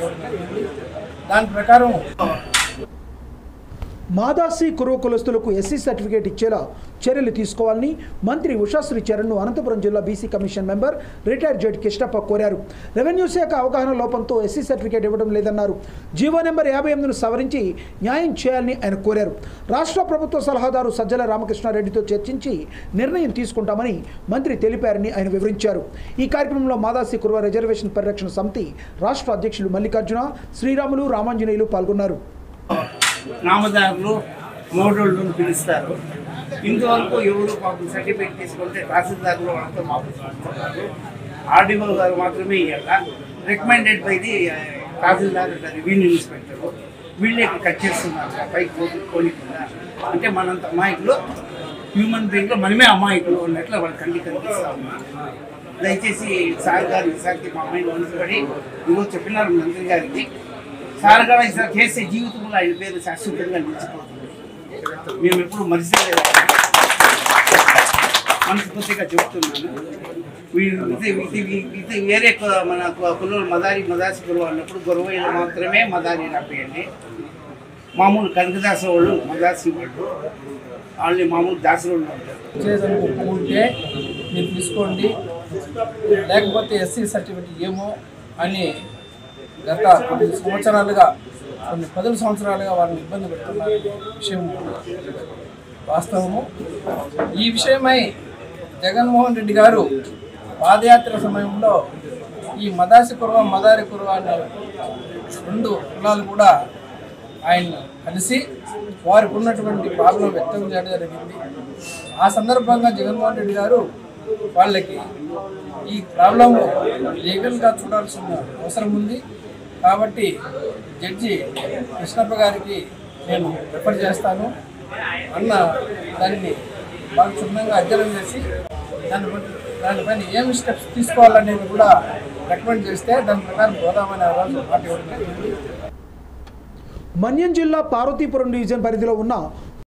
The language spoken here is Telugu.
ఇవ్వడం జరిగింది దాని ప్రకారం మాదాసి కురువ కులస్తులకు ఎస్సీ సర్టిఫికేట్ ఇచ్చేలా చర్యలు తీసుకోవాలని మంత్రి ఉషాశ్రీ చరణ్ను అనంతపురం జిల్లా BC commission member retired judge Kishtappa కోరారు రెవెన్యూ శాఖ అవగాహన లోపంతో ఎస్సీ సర్టిఫికేట్ ఇవ్వడం లేదన్నారు జీవో నెంబర్ యాభై ఎనిమిదిను సవరించి న్యాయం చేయాలని ఆయన కోరారు రాష్ట్ర ప్రభుత్వ సలహాదారు సజ్జల రామకృష్ణారెడ్డితో చర్చించి నిర్ణయం తీసుకుంటామని మంత్రి తెలిపారని ఆయన వివరించారు ఈ కార్యక్రమంలో మాదాసి కురువ రిజర్వేషన్ పరిరక్షణ సమితి రాష్ట్ర అధ్యక్షులు మల్లికార్జున శ్రీరాములు రామాంజనేయులు పాల్గొన్నారు నామదారులు మోడోళ్ళు పిలుస్తారు ఇంతవరకు ఎవరు పాపం సర్టిఫికేట్ తీసుకుంటే తహసీల్దారులు వాళ్ళతో మాట్లాడుతున్నారు ఆర్డీఓ గారు మాత్రమే ఇవ్వాలి recommended by the tahsildar revenue inspector వీళ్ళే కట్ చేస్తున్నారు పైకి పోటీ పోనీకుండా అంటే మనంత అమాయకులు హ్యూమన్ బీయింగ్లో మనమే అమాయకులు ఉన్నట్లు వాళ్ళ కంటి కనిపిస్తా ఉన్నారు దయచేసి సార్ గారు ఈసారికి మా అమ్మాయిని మనసుపడి ఇదిగో చెప్పినారు మంత్రి గారికి సార్ గారు ఈసారి చేసే జీవితంలో ఆయన పేరు శాశ్వతంగా నిలిచిపోతుంది మేము ఎప్పుడు మరిచిపోలేదు మనస్ఫూర్తిగా చెప్తున్నాను వీళ్ళు ఇది ఇది ఇది వేరే కు- మన కు- కులం మదారి మదాసి కులం అన్నప్పుడు గొరవైన మాత్రమే మదారి రాపేయండి మామూలు కనకదాస వాళ్ళు మదాసి వాళ్ళు వాళ్ళని మామూలు దాసులు ఉంటారు చేదని ఒప్పుకుంటే మీరు తీసుకోండి లేకపోతే ఎస్సీ సర్టిఫికేట్ ఏమో అని గత కొన్ని సంవత్సరాలుగా కొన్ని పదుల సంవత్సరాలుగా వాళ్ళని ఇబ్బంది పెడుతున్న విషయం వాస్తవము ఈ విషయమై జగన్మోహన్ రెడ్డి గారు పాదయాత్ర సమయంలో ఈ మదాసి కుర్వ మదారి కుర్వ అనే రెండు కులాలు కూడా ఆయన కలిసి వారికి ఉన్నటువంటి ప్రాబ్లం వ్యక్తం చేయడం జరిగింది ఆ సందర్భంగా జగన్మోహన్ రెడ్డి గారు వాళ్ళకి ఈ ప్రాబ్లం లీగల్గా చూడాల్సిన అవసరం ఉంది కాబట్టి జడ్జి కృష్ణప్ప గారికి నేను రిఫర్ చేస్తాను అన్న దాన్ని బాగా క్షుణ్ణంగా అధ్యయనం చేసి దాని బట్టి- దానిపైన ఏమి స్టెప్స్ తీసుకోవాలనేది కూడా రికమెండ్ చేస్తే దాని ప్రకారం పోదామని ఆ రోజు మాట ఇవ్వడం జరిగింది మన్యం జిల్లా పార్వతీపురం డివిజన్ పరిధిలో ఉన్న